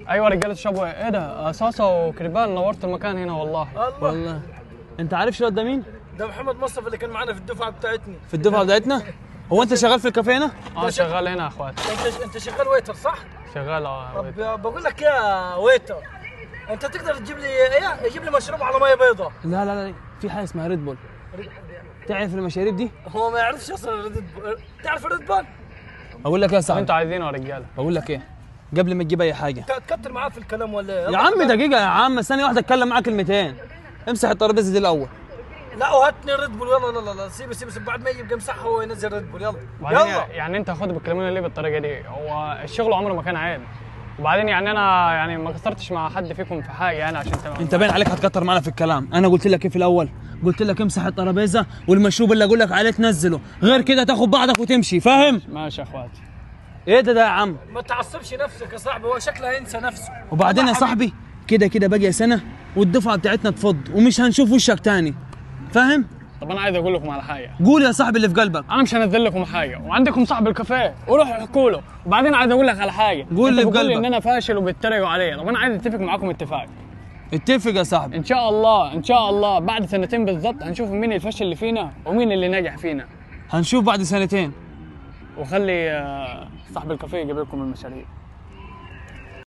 ايوه رجاله اشربوا ايه ده صاصه وكريبان نورت المكان هنا والله الله والله انت عارف شو ده مين ده محمد مصطفى اللي كان معانا في الدفعه بتاعتنا في الدفعه بتاعتنا هو انت شغال في الكافيه هنا اه شغال هنا يا اخواتي انت انت شغال ويتر صح؟ شغال اه طب بقول لك يا ويتر انت تقدر تجيب لي ايه يجيب لي مشروب على ميه بيضاء لا لا لا في حاجه اسمها ريد بول تعرف المشاريب دي هو ما يعرفش اصلا ريد بول تعرف ريد بول؟ اقول لك ايه يا طب صاحبي انتوا عايزينه يا رجاله بقول لك ايه قبل ما تجيب اي حاجه ت- تكتر معاه في الكلام ولا إيه؟ يا عم دقيقه يا عم ثانيه واحده اتكلم معاك كلمتين امسح الترابيزه دي الاول لا وهاتني ريد بول يلا لا لا لا سيبه سيبه سيبه بعد ما يبقى مسحها هو ينزل ريد بول يلا وبعدين يلا يعني انت خد بتكلموني ليه بالطريقه دي هو الشغل عمره ما كان عيب وبعدين يعني انا يعني ما قصرتش مع حد فيكم في حاجه يعني عشان تمام انت باين عليك هتكتر معنا في الكلام انا قلت لك ايه في الاول قلت لك امسح الترابيزه والمشروب اللي اقول لك عليه تنزله غير كده تاخد بعضك وتمشي فاهم ماشي يا اخواتي ايه ده ده يا عم ما تعصبش نفسك يا صاحبي هو شكله هينسى نفسه وبعدين يا والله صاحبي كده كده باقي سنه والدفعه بتاعتنا تفض ومش هنشوف وشك تاني فاهم طب انا عايز اقول لكم على حاجه قول يا صاحبي اللي في قلبك انا مش هنزل لكم حاجه وعندكم صاحب الكافيه وروحوا احكوا له وبعدين عايز اقول لك على حاجه قول اللي انت في بتقول لي قلبك. ان انا فاشل وبيتريقوا عليا طب انا عايز اتفق معاكم اتفاق اتفق يا صاحبي ان شاء الله ان شاء الله بعد سنتين بالظبط هنشوف مين الفشل اللي فينا ومين اللي نجح فينا هنشوف بعد سنتين وخلي آه، صاحب الكافيه يجيب لكم المشاريع